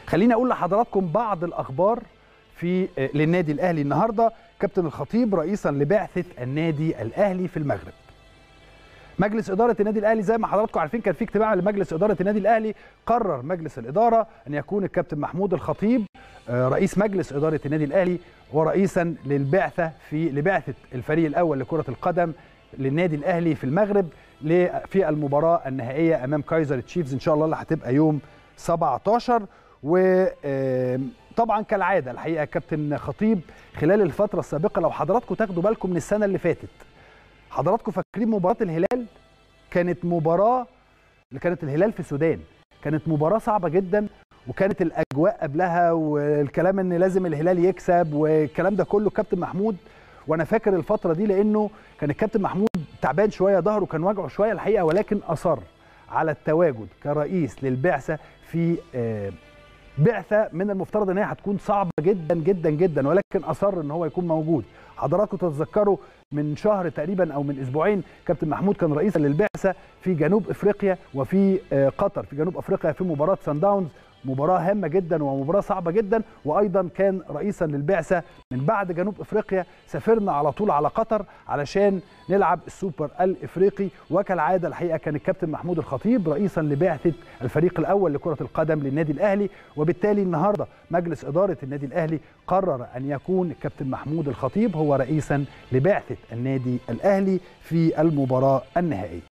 خليني اقول لحضراتكم بعض الاخبار في للنادي الاهلي النهارده كابتن الخطيب رئيسا لبعثه النادي الاهلي في المغرب مجلس اداره النادي الاهلي زي ما حضراتكم عارفين كان في اجتماع لمجلس اداره النادي الاهلي قرر مجلس الاداره ان يكون الكابتن محمود الخطيب رئيس مجلس اداره النادي الاهلي ورئيسا للبعثه في لبعثه الفريق الاول لكره القدم للنادي الاهلي في المغرب في المباراه النهائيه امام كايزر تشيفز ان شاء الله اللي هتبقى يوم 17 وطبعا كالعاده الحقيقه كابتن خطيب خلال الفتره السابقه لو حضراتكم تاخدوا بالكم من السنه اللي فاتت حضراتكم فاكرين مباراه الهلال كانت مباراه اللي كانت الهلال في السودان كانت مباراه صعبه جدا وكانت الاجواء قبلها والكلام ان لازم الهلال يكسب والكلام ده كله كابتن محمود وانا فاكر الفتره دي لانه كان الكابتن محمود تعبان شويه ظهره كان وجعه شويه الحقيقه ولكن اصر على التواجد كرئيس للبعثه في بعثه من المفترض ان هي هتكون صعبه جدا جدا جدا ولكن اصر ان هو يكون موجود حضراتكم تتذكروا من شهر تقريبا او من اسبوعين كابتن محمود كان رئيسا للبعثه في جنوب افريقيا وفي قطر في جنوب افريقيا في مباراه سان داونز مباراه هامه جدا ومباراه صعبه جدا وايضا كان رئيسا للبعثه من بعد جنوب افريقيا سافرنا على طول على قطر علشان نلعب السوبر الافريقي وكالعاده الحقيقه كان الكابتن محمود الخطيب رئيسا لبعثه الفريق الاول لكره القدم للنادي الاهلي وبالتالي النهارده مجلس اداره النادي الاهلي قرر ان يكون الكابتن محمود الخطيب هو رئيسا لبعثه النادي الاهلي في المباراه النهائيه